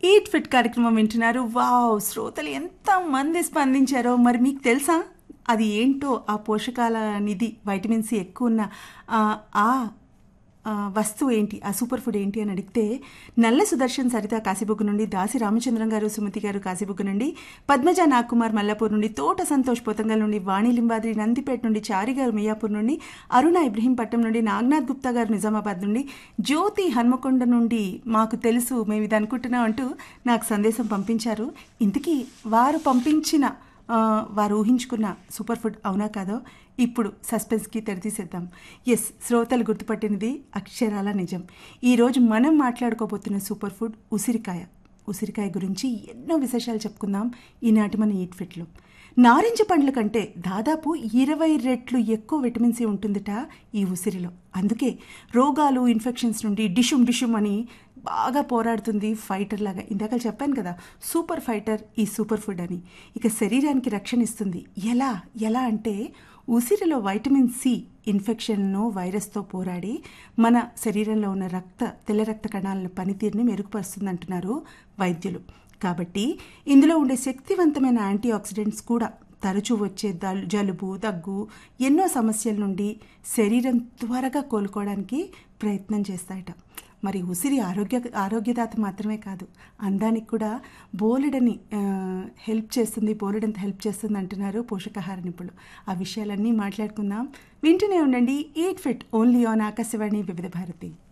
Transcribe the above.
eat fit కార్యక్రమం వింటున్నారు wow శ్రోతలు ఎంత మంది స్పందించారో మరి మీకు తెలుసా అది ఏంటో ఆ పోషకాల నిధి వైటమిన్ సి ఎక్కువ ఉన్న ఆ, ఆ ఆ, వస్తువు ఏంటి ఆ సూపర్ ఫుడ్ ఏంటి అని అడిగితే నల్ల సుదర్శన్ సరిత కాశీబుక్ నుండి దాసి రామచంద్రం గారు సుమతి గారు కాశీబుక్ నుండి పద్మజ నాగ్కుమార్ మల్లాపూర్ నుండి తోట సంతోష్ పోతంగల్ నుండి వాణి లింబాద్రి నందిపేట నుండి చారి గారు మియాపూర్ నుండి అరుణ ఇబ్రహీంపట్నం నుండి నాగ్నాథ్ గుప్తా గారు నిజామాబాద్ నుండి జ్యోతి హన్మకొండ నుండి మాకు తెలుసు మేము ఇది అనుకుంటున్నాం అంటూ నాకు సందేశం పంపించారు ఇంతకీ వారు పంపించిన ఆ, వారు ఊహించుకున్న సూపర్ ఫుడ్ అవునా కాదో ఇప్పుడు సస్పెన్స్కి తెరతీసేద్దాం ఎస్ శ్రోతలు గుర్తుపట్టినది అక్షరాల నిజం ఈరోజు మనం మాట్లాడుకోబోతున్న సూపర్ ఫుడ్ ఉసిరికాయ ఉసిరికాయ గురించి ఎన్నో విశేషాలు చెప్పుకుందాం ఈనాటి మన ఈట్ ఫిట్లో నారింజ పండ్ల కంటే దాదాపు ఇరవై రెట్లు ఎక్కువ విటమిన్ సి ఉంటుందట ఈ ఉసిరిలో అందుకే రోగాలు ఇన్ఫెక్షన్స్ నుండి డిషుమ్ డిషుమ్ అని బాగా పోరాడుతుంది ఫైటర్ లాగా ఇందాక చెప్పాను కదా సూపర్ ఫైటర్ ఈ సూపర్ ఫుడ్ అని ఇక శరీరానికి రక్షణ ఇస్తుంది ఎలా ఎలా అంటే ఉసిరిలో వైటమిన్ సి ఇన్ఫెక్షన్ను వైరస్తో పోరాడి మన శరీరంలో ఉన్న రక్త తెల్ల రక్త కణాల పనితీరుని మెరుగుపరుస్తుంది అంటున్నారు వైద్యులు కాబట్టి ఇందులో ఉండే శక్తివంతమైన యాంటీ ఆక్సిడెంట్స్ కూడా తరచూ వచ్చే దల్ జలుబు దగ్గు ఎన్నో సమస్యల నుండి శరీరం త్వరగా కోలుకోవడానికి ప్రయత్నం చేస్తాయట మరి ఉసిరి ఆరోగ్య ఆరోగ్యదాత మాత్రమే కాదు అందానికి కూడా బోలెడని ఆ, హెల్ప్ చేస్తుంది బోలెడంత హెల్ప్ చేస్తుంది అంటున్నారు పోషకాహార నిపుణులు ఆ విషయాలన్నీ మాట్లాడుకుందాం వింటూనే ఉండండి eat fit only on Akashvani Vividh Bharati